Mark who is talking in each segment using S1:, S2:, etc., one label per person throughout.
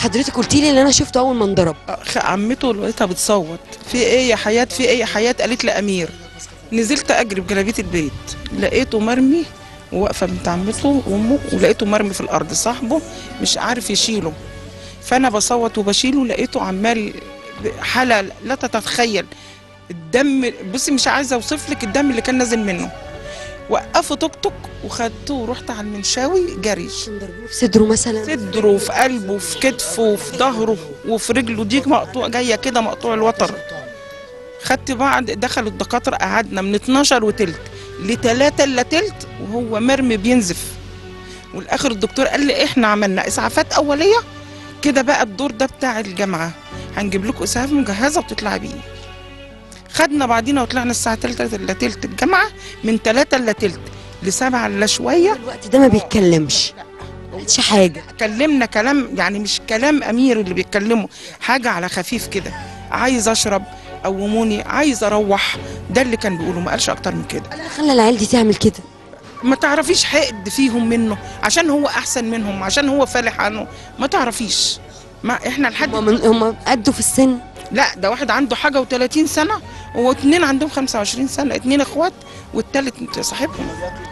S1: حضرتك قلتي لي اللي انا شفته اول ما انضرب
S2: أخ- عمته لقيتها بتصوت في ايه يا حياه في ايه يا حياه قالت لي امير نزلت اجري بجلابيه البيت لقيته مرمي وواقفه بنت عمته وامه ولقيته مرمي في الارض صاحبه مش عارف يشيله فانا بصوت وبشيله لقيته عمال حاله لا تتخيل الدم بصي مش عايزه اوصف لك الدم اللي كان نازل منه وقفوا توك توك وخدته ورحت على المنشاوي جري
S1: ضربوه في صدره مثلا
S2: صدره وفي قلبه وفي كتفه وفي ظهره وفي رجله دي مقطوع جايه كده مقطوع الوتر خدت بعض دخلوا الدكاتره قعدنا من 12 وتلت لتلاتة الا تلت وهو مرمي بينزف والاخر الدكتور قال لي احنا عملنا اسعافات اوليه كده بقى الدور ده بتاع الجامعه هنجيب لكم اسعاف مجهزه وتطلع بيه خدنا بعدينا وطلعنا الساعه 3 الا تلت الجامعه من 3 الا تلت لسبعة الا شويه
S1: الوقت ده ما بيتكلمش ما قالش حاجه
S2: كلمنا كلام يعني مش كلام امير اللي بيتكلمه حاجه على خفيف كده عايز اشرب قوموني عايز اروح ده اللي كان بيقوله ما قالش اكتر من كده
S1: اللي خلى العيال دي تعمل كده
S2: ما تعرفيش حقد فيهم منه عشان هو احسن منهم عشان هو فالح عنه ما تعرفيش ما احنا لحد
S1: هم من هم قدوا في السن
S2: لا ده واحد عنده حاجه و30 سنه واتنين عندهم 25 سنه اتنين اخوات والتالت صاحبهم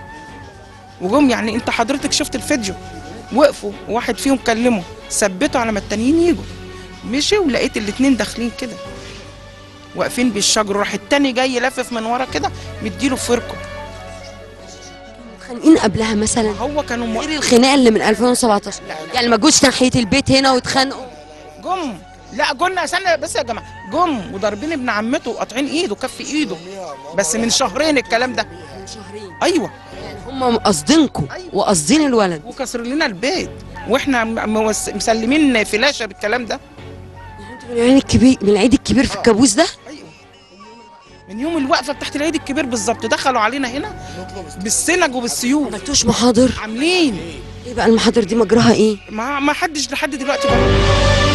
S2: وجم يعني انت حضرتك شفت الفيديو وقفوا واحد فيهم كلمه ثبته على ما التانيين يجوا مشي ولقيت الاتنين داخلين كده واقفين بالشجر راح التاني جاي لافف من ورا كده مديله فرقه
S1: متخانقين قبلها مثلا
S2: هو كانوا مو...
S1: غير الخناقه اللي من 2017 يعني ما جوش ناحيه البيت هنا واتخانقوا
S2: جم لا قلنا استنى بس يا جماعه جم وضاربين ابن عمته وقاطعين ايده كف ايده بس من شهرين الكلام ده
S1: من شهرين
S2: ايوه
S1: يعني هم قاصدينكم وقاصدين الولد
S2: وكسر لنا البيت واحنا م- موس- مسلمين فلاشه بالكلام ده
S1: يعني انتوا من العيد الكبير من العيد الكبير في الكابوس ده
S2: ايوه من يوم الوقفه بتاعت العيد الكبير بالظبط دخلوا علينا هنا بالسنج
S1: ما
S2: وبالسيوف
S1: عملتوش محاضر
S2: عاملين
S1: ايه بقى المحاضر دي مجراها ايه
S2: ما ما حدش لحد دلوقتي بقى